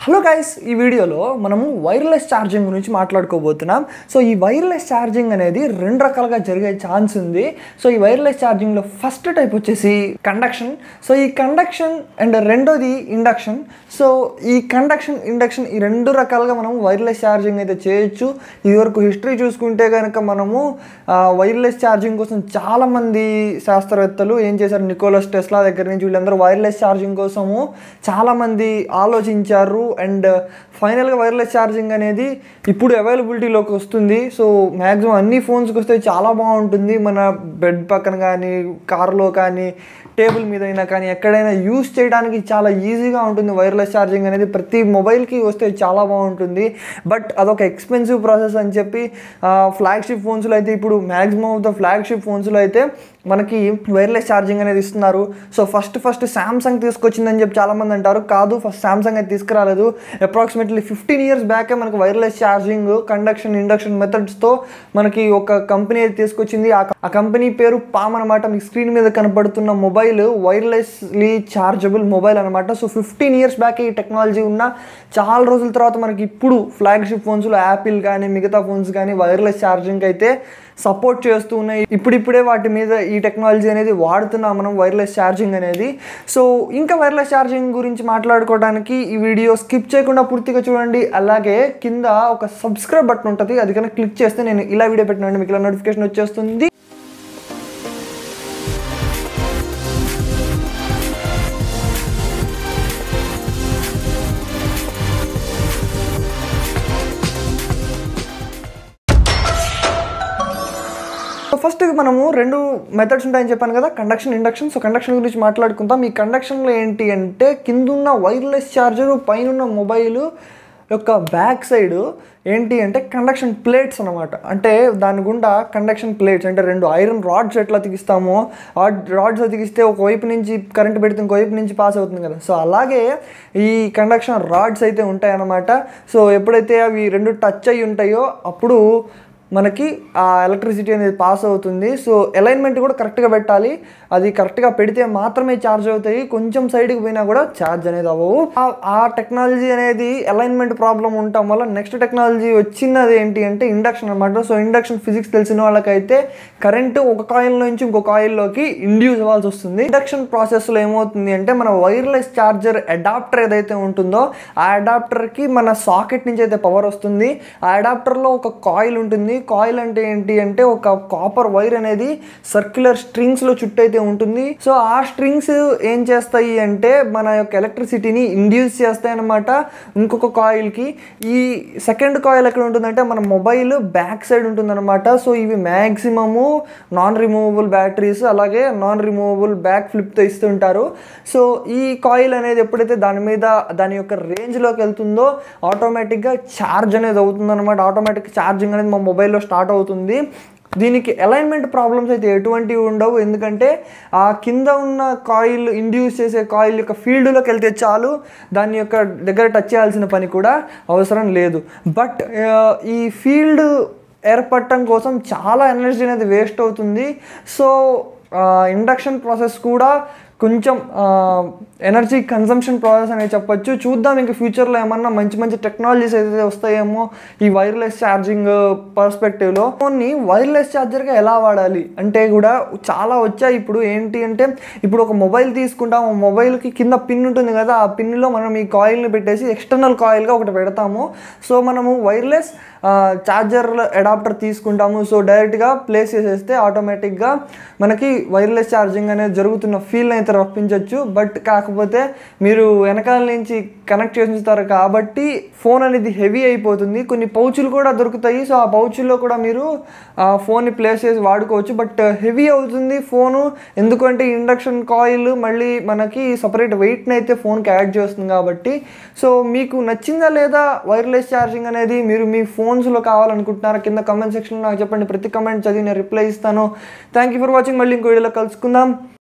hello guys ఈ వీడియోలో మనము వైర్లెస్ ఛార్జింగ్ గురించి మాట్లాడుకోబోతున్నాం సో ఈ వైర్లెస్ ఛార్జింగ్ అనేది రెండు రకాలుగా జరిగే ఛాన్స్ ఉంది సో ఈ వైర్లెస్ ఛార్జింగ్లో ఫస్ట్ టైప్ వచ్చేసి కండక్షన్ సో ఈ కండక్షన్ అండ్ రెండోది ఇండక్షన్ సో ఈ కండక్షన్ ఇండక్షన్ ఈ రెండు రకాలుగా మనం వైర్లెస్ ఛార్జింగ్ అయితే చేయొచ్చు ఇదివరకు హిస్టరీ చూసుకుంటే కనుక మనము వైర్లెస్ ఛార్జింగ్ కోసం చాలామంది శాస్త్రవేత్తలు ఏం చేశారు నికోలస్ టెస్లా దగ్గర నుంచి వీళ్ళందరూ వైర్లెస్ ఛార్జింగ్ కోసము చాలామంది ఆలోచించారు అండ్ ఫైనల్గా వైర్లెస్ ఛార్జింగ్ అనేది ఇప్పుడు అవైలబిలిటీలోకి వస్తుంది సో మ్యాక్సిమం అన్ని ఫోన్స్కి వస్తే చాలా బాగుంటుంది మన బెడ్ పక్కన కానీ కార్లో కానీ టేబుల్ మీద అయినా కానీ ఎక్కడైనా యూస్ చేయడానికి చాలా ఈజీగా ఉంటుంది వైర్లెస్ ఛార్జింగ్ అనేది ప్రతి మొబైల్కి వస్తే చాలా బాగుంటుంది బట్ అదొక ఎక్స్పెన్సివ్ ప్రాసెస్ అని చెప్పి ఫ్లాగ్షిప్ ఫోన్స్లో అయితే ఇప్పుడు మ్యాక్సిమం ఆఫ్ ద ఫ్లాగ్షిప్ ఫోన్స్లో అయితే మనకి వైర్లెస్ ఛార్జింగ్ అనేది ఇస్తున్నారు సో ఫస్ట్ ఫస్ట్ శాంసంగ్ తీసుకొచ్చిందని చెప్పి చాలామంది అంటారు కాదు ఫస్ట్ శాంసంగ్ అయితే తీసుకురాలేదు అప్రాక్సిమేట్లీ ఫిఫ్టీన్ ఇయర్స్ బ్యాకే మనకి వైర్లెస్ ఛార్జింగ్ కండక్షన్ ఇండక్షన్ మెథడ్స్తో మనకి ఒక కంపెనీ అయితే తీసుకొచ్చింది ఆ ఆ కంపెనీ పేరు పామ్ అనమాట మీకు స్క్రీన్ మీద కనపడుతున్న మొబైల్ వైర్లెస్లీ ఛార్జబుల్ మొబైల్ అనమాట సో ఫిఫ్టీన్ ఇయర్స్ బ్యాక్ ఈ టెక్నాలజీ ఉన్న చాలా రోజుల తర్వాత మనకి ఇప్పుడు ఫ్లాగ్షిప్ ఫోన్స్లో యాపిల్ కానీ మిగతా ఫోన్స్ కానీ వైర్లెస్ ఛార్జింగ్ అయితే సపోర్ట్ చేస్తూ ఉన్నాయి ఇప్పుడిప్పుడే వాటి మీద ఈ టెక్నాలజీ అనేది వాడుతున్నాం మనం వైర్లెస్ ఛార్జింగ్ అనేది సో ఇంకా వైర్లెస్ ఛార్జింగ్ గురించి మాట్లాడుకోవడానికి ఈ వీడియో స్కిప్ చేయకుండా పూర్తిగా చూడండి అలాగే కింద ఒక సబ్స్క్రైబ్ బటన్ ఉంటుంది అది కనుక క్లిక్ చేస్తే నేను ఇలా వీడియో పెట్టినండి మీకు ఇలా నోటిఫికేషన్ వచ్చేస్తుంది సో ఫస్ట్ మనము రెండు మెథడ్స్ ఉంటాయని చెప్పాను కదా కండక్షన్ ఇండక్షన్ సో కండక్షన్ గురించి మాట్లాడుకుందాం ఈ కండక్షన్లో ఏంటి అంటే కిందున్న వైర్లెస్ ఛార్జర్ పైన మొబైల్ యొక్క బ్యాక్ సైడ్ ఏంటి అంటే కండక్షన్ ప్లేట్స్ అనమాట అంటే దాని గుండా కండక్షన్ ప్లేట్స్ అంటే రెండు ఐరన్ రాడ్స్ ఎట్లా తిగిస్తామో రాడ్స్ తిగిస్తే ఒకవైపు నుంచి కరెంట్ పెడితే ఇంకోవైపు నుంచి పాస్ అవుతుంది కదా సో అలాగే ఈ కండక్షన్ రాడ్స్ అయితే ఉంటాయన్నమాట సో ఎప్పుడైతే అవి రెండు టచ్ అయ్యి ఉంటాయో అప్పుడు మనకి ఆ ఎలక్ట్రిసిటీ అనేది పాస్ అవుతుంది సో అలైన్మెంట్ కూడా కరెక్ట్గా పెట్టాలి అది కరెక్ట్గా పెడితే మాత్రమే ఛార్జ్ అవుతాయి కొంచెం సైడ్కి పోయినా కూడా ఛార్జ్ అనేది అవ్వవు ఆ టెక్నాలజీ అనేది అలైన్మెంట్ ప్రాబ్లం ఉండటం వల్ల నెక్స్ట్ టెక్నాలజీ వచ్చినది ఏంటి అంటే ఇండక్షన్ అనమాట సో ఇండక్షన్ ఫిజిక్స్ తెలిసిన వాళ్ళకైతే కరెంటు ఒక కాయిల్ నుంచి ఇంకో కాయిల్లోకి ఇండ్యూస్ అవ్వాల్సి వస్తుంది ఇండక్షన్ ప్రాసెస్లో ఏమవుతుంది అంటే మన వైర్లెస్ ఛార్జర్ అడాప్టర్ ఏదైతే ఉంటుందో ఆ అడాప్టర్కి మన సాకెట్ నుంచి అయితే పవర్ వస్తుంది ఆ అడాప్టర్లో ఒక కాయిల్ ఉంటుంది కాయిల్ అంటే ఏంటి అంటే ఒక కాపర్ వైర్ అనేది సర్క్యులర్ స్ట్రింగ్స్లో చుట్టూ అయితే ఉంటుంది సో ఆ స్ట్రింగ్స్ ఏం చేస్తాయి అంటే మన యొక్క ఎలక్ట్రిసిటీని ఇండ్యూస్ చేస్తాయి అనమాట ఇంకొక కాయిల్కి ఈ సెకండ్ కాయిల్ ఎక్కడ ఉంటుందంటే మన మొబైల్ బ్యాక్ సైడ్ ఉంటుందన్నమాట సో ఇవి మ్యాక్సిమము నాన్ రిమూవబుల్ బ్యాటరీస్ అలాగే నాన్ రిమూవబుల్ బ్యాక్ ఫ్లిప్తో ఇస్తుంటారు సో ఈ కాయిల్ అనేది ఎప్పుడైతే దాని మీద దాని యొక్క రేంజ్లోకి వెళ్తుందో ఆటోమేటిక్గా ఛార్జ్ అనేది అవుతుంది అనమాట ఆటోమేటిక్ ఛార్జింగ్ అనేది మా మొబైల్లో స్టార్ట్ అవుతుంది దీనికి అలైన్మెంట్ ప్రాబ్లమ్స్ అయితే ఎటువంటివి ఉండవు ఎందుకంటే ఆ కింద ఉన్న కాయిల్ ఇండ్యూస్ చేసే కాయిల్ యొక్క ఫీల్డ్లోకి వెళ్తే చాలు దాని యొక్క దగ్గర టచ్ చేయాల్సిన పని కూడా అవసరం లేదు బట్ ఈ ఫీల్డ్ ఏర్పడటం కోసం చాలా ఎనర్జీ అనేది వేస్ట్ అవుతుంది సో ఇండక్షన్ ప్రాసెస్ కూడా కొంచెం ఎనర్జీ కన్సంప్షన్ ప్రాసెస్ అనేది చెప్పొచ్చు చూద్దాం ఇంకా ఫ్యూచర్లో ఏమన్నా మంచి మంచి టెక్నాలజీస్ అయితే వస్తాయేమో ఈ వైర్లెస్ ఛార్జింగ్ పర్స్పెక్టివ్లో ఫోన్ని వైర్లెస్ ఛార్జర్గా ఎలా వాడాలి అంటే కూడా చాలా వచ్చాయి ఇప్పుడు ఏంటి అంటే ఇప్పుడు ఒక మొబైల్ తీసుకుంటాం ఆ మొబైల్కి కింద పిన్ ఉంటుంది కదా ఆ పిన్లో మనం ఈ కాయిల్ని పెట్టేసి ఎక్స్టర్నల్ కాయిల్గా ఒకటి పెడతాము సో మనము వైర్లెస్ ఛార్జర్ అడాప్టర్ తీసుకుంటాము సో డైరెక్ట్గా ప్లేస్ చేసేస్తే ఆటోమేటిక్గా మనకి వైర్లెస్ ఛార్జింగ్ అనేది జరుగుతున్న ఫీల్ అయితే రప్పించవచ్చు బట్ కాకపోతే మీరు వెనకాల నుంచి కనెక్ట్ చేస్తారు కాబట్టి ఫోన్ అనేది హెవీ అయిపోతుంది కొన్ని పౌచులు కూడా దొరుకుతాయి సో ఆ పౌచుల్లో కూడా మీరు ఫోన్ని ప్లేస్ చేసి వాడుకోవచ్చు బట్ హెవీ అవుతుంది ఫోను ఎందుకంటే ఇండక్షన్ కాయిల్ మళ్ళీ మనకి సపరేట్ వెయిట్ని అయితే ఫోన్కి యాడ్ చేస్తుంది కాబట్టి సో మీకు నచ్చిందా లేదా వైర్లెస్ ఛార్జింగ్ అనేది మీరు మీ ఫోన్స్లో కావాలనుకుంటున్నారా కింద కమెంట్ సెక్షన్లో నాకు చెప్పండి ప్రతి కమెంట్ చదివి నేను రిప్లై ఇస్తాను థ్యాంక్ యూ ఫర్ వాచింగ్ మళ్ళీ ఇంకో వీడియోలో కలుసుకుందాం